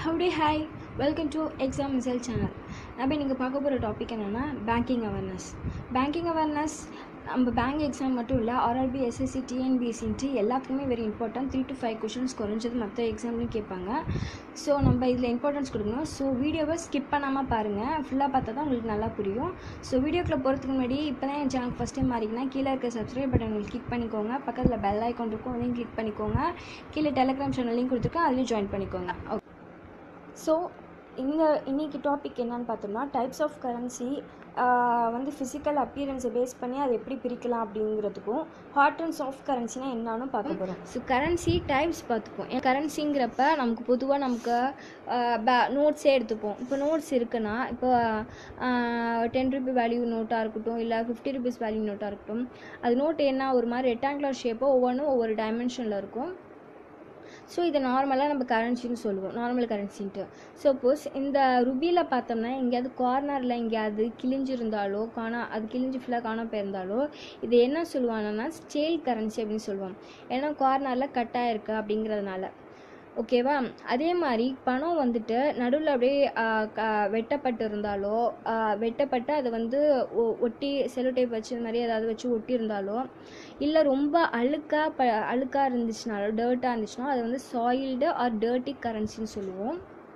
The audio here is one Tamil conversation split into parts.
ஹவுடே hi welcome to exam result channel நம்ம இன்றைக்கி பார்க்க போகிற டாபிக் என்னென்னா பேங்கிங் அவேர்னஸ் பேங்கிங் அவேர்னஸ் நம்ம பேங்க் எக்ஸாம் மட்டும் இல்லை ஆர்ஆர்பி எஸ்எஸ்சி டிஎன்பிஎஸ்சின்ட்டு எல்லாத்துக்குமே very important three to five questions குறைஞ்சது மற்ற எக்ஸாம்லையும் கேட்பாங்க ஸோ நம்ம இதில் இம்பார்ட்டன்ஸ் கொடுக்கணும் ஸோ வீடியோவை ஸ்கிப் பண்ணாமல் பாருங்கள் ஃபுல்லாக பார்த்தா தான் உங்களுக்கு நல்லா புரியும் ஸோ வீடியோக்குள்ளே போகிறதுக்கு முன்னாடி இப்போ தான் என் சேனல் ஃபஸ்ட் டைம் மாறிங்கன்னா கீழே இருக்க சப்ஸ்கிரைப் பட்டன் கிளிக் பண்ணிக்கோங்க பக்கத்தில் பெல் ஐக்கான் இருக்கும் அதையும் கிளிக் பண்ணிக்கோங்க கீழே டெலிகிராம் சேனல்லையும் கொடுத்துருக்கேன் அதுலேயும் ஜாயின் பண்ணிக்கோங்க ஓகே ஸோ இந்த இன்னைக்கு டாபிக் என்னன்னு பார்த்தோம்னா டைப்ஸ் ஆஃப் கரன்சி வந்து ஃபிசிக்கல் அப்பியரன்ஸை பேஸ் பண்ணி அதை எப்படி பிரிக்கலாம் அப்படிங்கிறதுக்கும் ஹார்ட் அண்ட் சாஃப்ட் கரன்சினா என்னன்னு பார்க்க போகிறோம் ஸோ கரன்சி டைப்ஸ் பார்த்துப்போம் ஏன் கரன்சிங்கிறப்ப நமக்கு பொதுவாக நமக்கு நோட்ஸே எடுத்துப்போம் இப்போ நோட்ஸ் இருக்குன்னா இப்போ டென் ருபி வேல்யூ நோட்டாக இருக்கட்டும் இல்லை ஃபிஃப்டி ருபீஸ் வேல்யூ நோட்டாக இருக்கட்டும் அது நோட் என்ன ஒரு மாதிரி ரெக்டாங்குலர் ஷேப்போ ஒவ்வொன்றும் ஒவ்வொரு டைமென்ஷனில் இருக்கும் ஸோ இதை நார்மலாக நம்ம கரன்சின்னு சொல்லுவோம் நார்மல் கரன்சின்ட்டு சப்போஸ் இந்த ருபியில் பார்த்தோம்னா எங்கேயாவது கார்னரில் எங்கேயாவது கிழிஞ்சிருந்தாலோ காணா அது கிழிஞ்சு ஃபுல்லாக காண போயிருந்தாலோ இது என்ன சொல்லுவாங்கன்னா ஸ்டேல் கரன்சி அப்படின்னு சொல்லுவோம் ஏன்னா கார்னரில் கட்டாக இருக்குது அப்படிங்கிறதுனால ஓகேவா அதே மாதிரி பணம் வந்துட்டு நடுவில் அப்படியே வெட்டப்பட்டு இருந்தாலோ வெட்டப்பட்டு அதை வந்து ஒட்டி செலோ டைப் வச்சு இந்த மாதிரி ஏதாவது வச்சு ஒட்டி இருந்தாலோ இல்லை ரொம்ப அழுக்காக ப அழுக்காக இருந்துச்சுனாலோ டர்ட்டாக இருந்துச்சுன்னா அதை வந்து சாயில்டு ஆர் டர்ட்டி கரன்சின்னு சொல்லுவோம்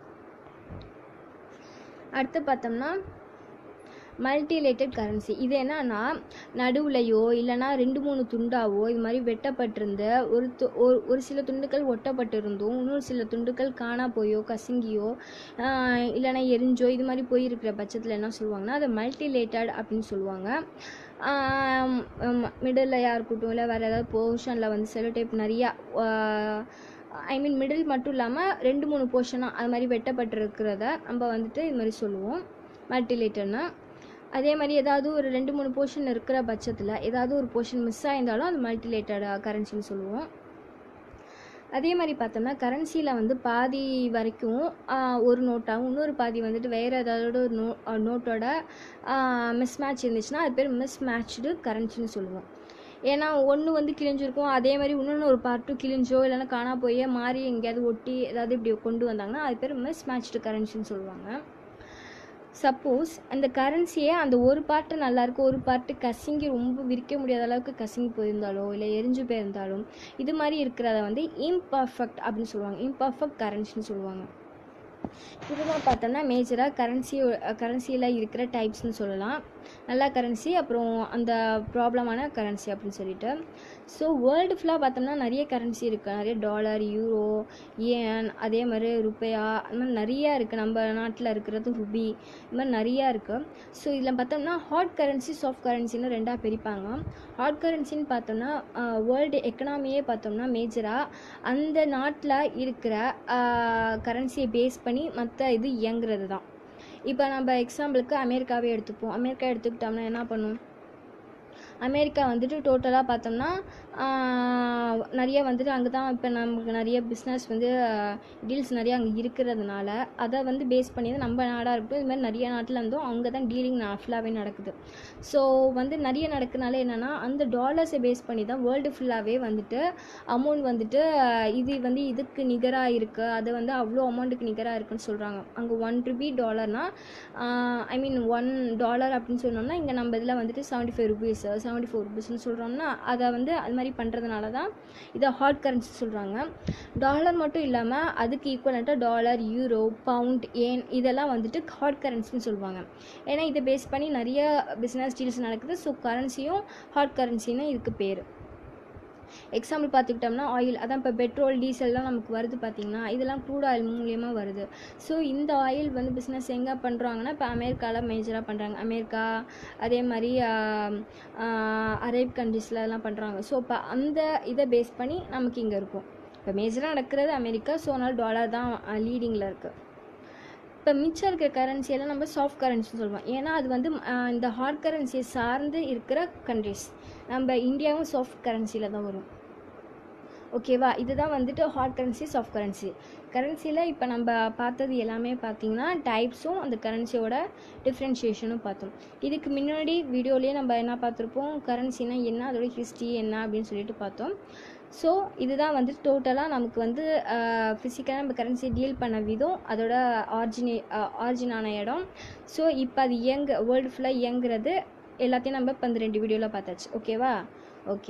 அடுத்து பார்த்தோம்னா மல்டிலேட்டட் கரன்சி இது என்னன்னா நடுவுலையோ இல்லைனா ரெண்டு மூணு துண்டாவோ இது மாதிரி வெட்டப்பட்டிருந்து ஒரு து ஒரு ஒரு சில துண்டுகள் ஒட்டப்பட்டிருந்தும் இன்னொரு சில துண்டுகள் காணா போயோ கசங்கியோ இல்லைனா எரிஞ்சோ இது மாதிரி போயிருக்கிற பட்சத்தில் என்ன சொல்லுவாங்கன்னா அதை மல்டிலேட்டட் அப்படின்னு சொல்லுவாங்க மிடில்லையாக இருக்கட்டும் இல்லை வேறு ஏதாவது போர்ஷனில் வந்து செலோ டைப் நிறையா ஐ மீன் மிடில் மட்டும் இல்லாமல் ரெண்டு மூணு போர்ஷனாக அது மாதிரி வெட்டப்பட்டிருக்கிறத நம்ம வந்துட்டு இது மாதிரி சொல்லுவோம் மல்டிலேட்டர்னா அதே மாதிரி ஏதாவது ஒரு ரெண்டு மூணு போர்ஷன் இருக்கிற பட்சத்தில் ஏதாவது ஒரு போர்ஷன் மிஸ் ஆயிருந்தாலும் அது மல்டிலேட்டட் கரன்சின்னு சொல்லுவோம் அதே மாதிரி பார்த்தோம்னா கரன்சியில் வந்து பாதி வரைக்கும் ஒரு நோட்டாகவும் இன்னொரு பாதி வந்துட்டு வேறு ஏதாவது ஒரு நோ நோட்டோட மிஸ் மேட்ச் இருந்துச்சுன்னா அது பேர் மிஸ் மேட்ச்டு கரன்சின்னு சொல்லுவோம் ஏன்னா ஒன்று வந்து கிழிஞ்சிருக்கும் அதே மாதிரி இன்னொன்று ஒரு பார்ட்டும் கிழிஞ்சோ இல்லைன்னா காணா போய் மாறி எங்கேயாவது ஒட்டி ஏதாவது இப்படி கொண்டு வந்தாங்கன்னா அது பேர் மிஸ் மேட்ச்டு கரன்சின்னு சொல்லுவாங்க சப்போஸ் அந்த கரன்சியே அந்த ஒரு பார்ட்டு நல்லாயிருக்கு ஒரு பார்ட்டு கசங்கி ரொம்ப விற்க முடியாத அளவுக்கு கசங்கி போயிருந்தாலோ இல்லை எரிஞ்சு போயிருந்தாலும் இது மாதிரி இருக்கிறத வந்து இம்பர்ஃபெக்ட் அப்படின்னு சொல்லுவாங்க இம்பர்ஃபெக்ட் கரன்சின்னு சொல்லுவாங்க இதுதான் பார்த்தோம்னா மேஜராக கரன்சி கரன்சியில் இருக்கிற டைப்ஸ்னு சொல்லலாம் நல்ல கரன்சி அப்புறம் அந்த ப்ராப்ளமான கரன்சி அப்படின்னு சொல்லிட்டு ஸோ வேர்ல்டு ஃபுல்லாக பார்த்தோம்னா நிறைய கரன்சி இருக்குது நிறைய டாலர் யூரோ ஏன் அதே மாதிரி ருப்பையா அந்த மாதிரி நிறையா இருக்குது நம்ம நாட்டில் இருக்கிறது ருபி இது மாதிரி நிறையா இருக்குது ஸோ இதில் பார்த்தோம்னா ஹாட் கரன்சி சாஃப்ட் கரன்சின்னு ரெண்டாக பிரிப்பாங்க ஹாட் கரன்சின்னு பார்த்தோம்னா வேர்ல்டு எக்கனாமியே பார்த்தோம்னா மேஜராக அந்த நாட்டில் இருக்கிற கரன்சியை பேஸ் பண்ணி மற்ற இது இயங்குறது தான் இப்போ நம்ம எக்ஸாம்பிளுக்கு அமெரிக்காவே எடுத்துப்போம் அமெரிக்கா எடுத்துக்கிட்டோம்னா என்ன பண்ணும் அமெரிக்கா வந்துட்டு டோட்டலாக பார்த்தோம்னா நிறைய வந்துட்டு அங்கே தான் இப்போ நமக்கு நிறைய பிஸ்னஸ் வந்து டீல்ஸ் நிறைய அங்கே இருக்கிறதுனால அதை வந்து பேஸ் பண்ணி தான் நம்ம நாடாக இருக்கட்டும் இது மாதிரி நிறைய நாட்டில் இருந்தும் அங்கே தான் டீலிங் ஃபுல்லாகவே நடக்குது ஸோ வந்து நிறைய நடக்கிறனால என்னென்னா அந்த டாலர்ஸை பேஸ் பண்ணி தான் வேர்ல்டு ஃபுல்லாகவே வந்துட்டு அமௌண்ட் வந்துட்டு இது வந்து இதுக்கு நிகராக இருக்குது அது வந்து அவ்வளோ அமௌண்ட்டுக்கு நிகராக இருக்குன்னு சொல்கிறாங்க அங்கே ஒன் ருபி டாலர்னால் ஐ மீன் ஒன் டாலர் அப்படின்னு சொன்னோம்னா இங்கே நம்ம இதில் வந்துட்டு seventy five rupees seventy four ருபீஸ்னு சொல்கிறோம்னா அதை வந்து அது மாதிரி பண்ணுறதுனால தான் இதை ஹாட் கரன்சி சொல்கிறாங்க டாலர் மட்டும் இல்லாமல் அதுக்கு ஈக்குவலண்ட்டாக டாலர் யூரோ பவுண்ட் ஏன் இதெல்லாம் வந்துட்டு ஹாட் கரன்சின்னு சொல்லுவாங்க ஏன்னா இதை பேஸ் பண்ணி நிறைய பிஸ்னஸ் டீல்ஸ் நடக்குது ஸோ கரன்சியும் ஹாட் கரன்சின்னு இதுக்கு பேர் எக்ஸாம்பிள் பார்த்துக்கிட்டோம்னா ஆயில் அதான் இப்போ பெட்ரோல் டீசல்லாம் நமக்கு வருது பார்த்திங்கன்னா இதெல்லாம் க்ரூட் ஆயில் மூலியமாக வருது ஸோ இந்த ஆயில் வந்து பிஸ்னஸ் எங்கே பண்ணுறாங்கன்னா இப்போ அமெரிக்காவில் மேஜராக பண்ணுறாங்க அமெரிக்கா அதே மாதிரி அரேப் கண்ட்ரீஸில் எல்லாம் பண்ணுறாங்க ஸோ இப்போ அந்த இதை பேஸ் பண்ணி நமக்கு இங்கே இருக்கும் இப்போ மேஜராக நடக்கிறது அமெரிக்கா ஸோ அதனால் டாலர் தான் லீடிங்கில் இருக்குது இப்போ மிச்சம் இருக்கிற கரன்சியெல்லாம் நம்ம சாஃப்ட் கரன்சின்னு சொல்லுவோம் ஏன்னா அது வந்து இந்த ஹார்ட் கரன்சியை சார்ந்து இருக்கிற கண்ட்ரிஸ் நம்ம இந்தியாவும் சாஃப்ட் கரன்சியில் தான் வரும் ஓகேவா இதுதான் வந்துட்டு ஹார்ட் கரன்சி சாஃப்ட் கரன்சி கரன்சியில் இப்போ நம்ம பார்த்தது எல்லாமே பார்த்திங்கன்னா டைப்ஸும் அந்த கரன்சியோட டிஃப்ரென்ஷியேஷனும் பார்த்தோம் இதுக்கு முன்னாடி வீடியோலேயே நம்ம என்ன பார்த்துருப்போம் கரன்சினா என்ன அதோட ஹிஸ்ட்ரி என்ன அப்படின்னு சொல்லிட்டு பார்த்தோம் ஸோ இதுதான் வந்து டோட்டலாக நமக்கு வந்து ஃபிசிக்கலாக நம்ம கரன்சி டீல் பண்ண விதம் அதோட ஆர்ஜினே ஆர்ஜினான இடம் ஸோ இப்போ அது இயங்க வேர்ல்டு ஃபுல்லாக இயங்குறது எல்லாத்தையும் நம்ம இப்போ இந்த ரெண்டு வீடியோவில் பார்த்தாச்சு ஓகேவா ஓகே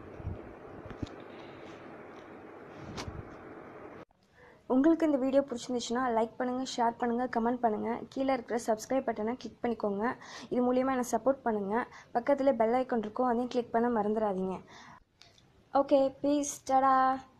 உங்களுக்கு இந்த வீடியோ பிடிச்சிருந்துச்சுன்னா லைக் பண்ணுங்கள் ஷேர் பண்ணுங்கள் கமெண்ட் பண்ணுங்கள் கீழே இருக்கிற சப்ஸ்கிரைப் பட்டனை கிளிக் பண்ணிக்கோங்க இது மூலியமாக என்னை சப்போர்ட் பண்ணுங்கள் பக்கத்தில் பெல் ஐக்கான் இருக்கும் அதையும் கிளிக் பண்ண மறந்துடாதீங்க ஓகே ப்ளீஸ் டடா